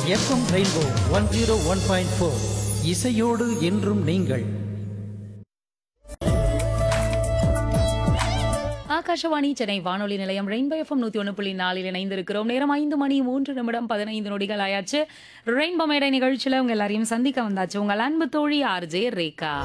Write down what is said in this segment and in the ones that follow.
FM rainbow one zero one point four இசையோடு என்றும் நீங்கள் ஆகாஷவாணி சென்னை வானொலி நிலையம் ரெயின்போ எஃப்எம் நூத்தி ஒன்று புள்ளி நாலில் இணைந்திருக்கிறோம் நேரம் ஐந்து மணி மூன்று நிமிடம் பதினைந்து நொடிகள் ஆயாச்சு ரெயின்போ மேடை நிகழ்ச்சியில உங்க எல்லாரையும் சந்திக்க வந்தாச்சு உங்கள் அன்பு தோழி ஆர்ஜே ரேகா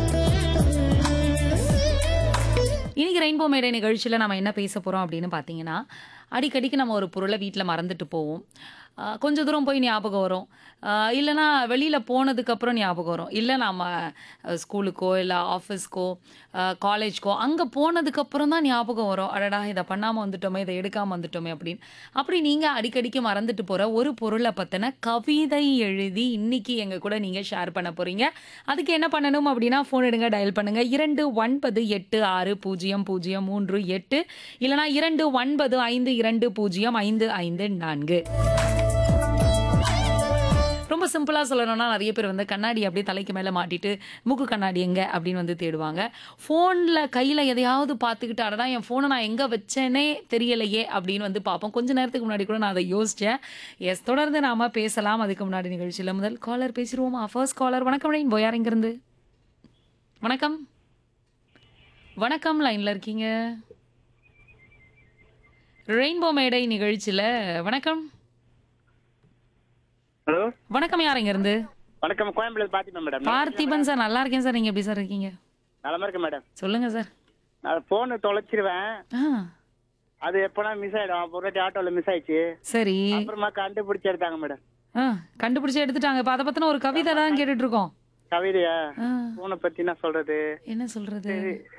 இன்னைக்கு ரெயின்போ மேடை நிகழ்ச்சியில் நம்ம என்ன பேச போகிறோம் அப்படின்னு பார்த்தீங்கன்னா அடிக்கடிக்கு நம்ம ஒரு பொருளை வீட்டில் மறந்துட்டு போவோம் ஆஹ் கொஞ்ச தூரம் போய் ஞாபகம் வரும் ஆஹ் இல்லைன்னா வெளியில் போனதுக்கப்புறம் ஞாபகம் வரும் இல்லை நம்ம அஹ், ஸ்கூலுக்கோ இல்லை ஆஃபீஸ்க்கோ காலேஜ்க்கோ அங்கே போனதுக்கப்புறம் தான் ஞாபகம் வரும் அடடா இதை பண்ணாமல் வந்துட்டோமே இதை எடுக்காமல் வந்துட்டோமே அப்படின்னு அப்படி நீங்கள் அடிக்கடிக்கு மறந்துட்டு போகிற ஒரு பொருளை பற்றின கவிதை எழுதி இன்னைக்கு எங்கள் கூட நீங்கள் ஷேர் பண்ண போகிறீங்க அதுக்கு என்ன பண்ணணும் அப்படின்னா ஃபோன் எடுங்க டயல் பண்ணுங்க இரண்டு ஒன்பது எட்டு ஆறு பூஜ்ஜியம் பூஜ்ஜியம் மூன்று எட்டு இல்லைனா இரண்டு ஒன்பது ஐந்து இரண்டு பூஜ்ஜியம் ஐந்து ஐந்து நான்கு ரொம்ப சிம்பிளாக சொல்லணும்னா நிறைய பேர் வந்து கண்ணாடி அப்படியே தலைக்கு மேலே மாட்டிட்டு மூக்கு கண்ணாடி எங்கே அப்படின்னு வந்து தேடுவாங்க ஃபோனில் கையில் எதையாவது பார்த்துக்கிட்டு அடடா என் ஃபோனை நான் எங்கே வச்சேனே தெரியலையே அப்படின்னு வந்து பார்ப்போம் கொஞ்ச நேரத்துக்கு முன்னாடி கூட நான் அதை யோசித்தேன் எஸ் தொடர்ந்து நாம பேசலாம் அதுக்கு முன்னாடி நிகழ்ச்சியில் முதல் காலர் பேசிடுவோமா ஃபர்ஸ்ட் காலர் வணக்கம் ரெயின் போயார் இங்கிருந்து வணக்கம் வணக்கம் லைனில் இருக்கீங்க ரெயின்போ மேடை நிகழ்ச்சியில் வணக்கம் ஹலோ வணக்கம் யார் இருந்து வணக்கம் கோயம்புல பாத்திமா மேடம் பார்த்திபன் சார் நல்லா இருக்கேன் சார் நீங்க எப்படி சார் இருக்கீங்க நலமா இருக்கு மேடம் சொல்லுங்க சார் நான் போன் தொலைச்சிருவேன் ஆ அது எப்பனா மிஸ் ஆயிடும் ஒரு வாட்டி ஆட்டோல மிஸ் ஆயிடுச்சு சரி அப்புறமா கண்டுபிடிச்சு எடுத்தாங்க மேடம் ஆ கண்டுபிடிச்சு எடுத்துட்டாங்க இப்ப அதை பத்தின ஒரு கவிதை தான் கேட்டுட்டு இருக்கோம் கவிதையா ஆ, போனை பத்தி என்ன சொல்றது என்ன சொல்றது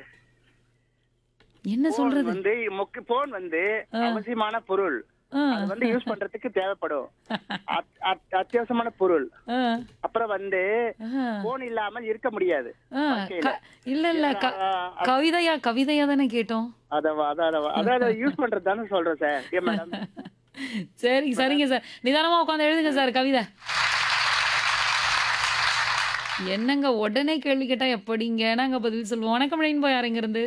என்ன போன் சொல்றது வந்து முக்கிய போன் வந்து அவசியமான பொருள் ஆ, அது வந்து யூஸ் பண்றதுக்கு தேவைப்படும் அத்- அத்- அத்தியாவசியமான பொருள் ஆ, அப்புறம் வந்து ஆ, போன் இல்லாமல் இருக்க முடியாது ஆ, க- இல்ல இல்ல க- கவிதையா கவிதையா தானே கேட்டோம் அத அத அதாவது யூஸ் பண்றது தானே சொல்றேன் சார் ஏன் மேடம் சரி சரிங்க சார் நிதானமா உட்காந்து எழுதுங்க சார் கவிதை என்னங்க உடனே கேள்வி கேட்டா எப்படிங்க நாங்க பதில் சொல்லுவோம் வணக்கம் ரெயின்போ யாருங்க இருந்து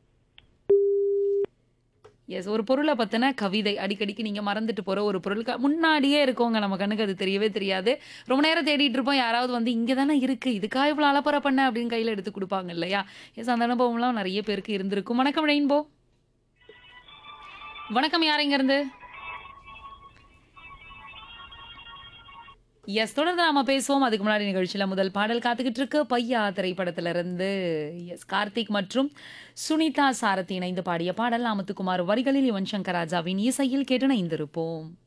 எஸ் ஒரு பொருளை பத்தின கவிதை அடிக்கடிக்கு நீங்க மறந்துட்டு போற ஒரு பொருளுக்கு முன்னாடியே இருக்கோங்க நம்ம கண்ணுக்கு அது தெரியவே தெரியாது ரொம்ப நேரம் தேடிட்டு இருப்போம் யாராவது வந்து இங்க தானே இருக்கு இதுக்கா இவ்வளவு அலப்பறை பண்ண அப்படின்னு கையில எடுத்து கொடுப்பாங்க இல்லையா எஸ் அந்த அனுபவம்லாம் நிறைய பேருக்கு இருந்திருக்கும் வணக்கம் ரெயின்போ வணக்கம் யாருங்க இருந்து எஸ் தொடர்ந்து நாம பேசுவோம் அதுக்கு முன்னாடி நிகழ்ச்சியில முதல் பாடல் காத்துக்கிட்டு இருக்கு பையா திரைப்படத்துல இருந்து எஸ் கார்த்திக் மற்றும் சுனிதா சாரதி இணைந்து பாடிய பாடல் அமுத்துக்குமார் வரிகளில் யுவன் சங்கர் ராஜாவின் இசையில் கேட்டு இணைந்திருப்போம்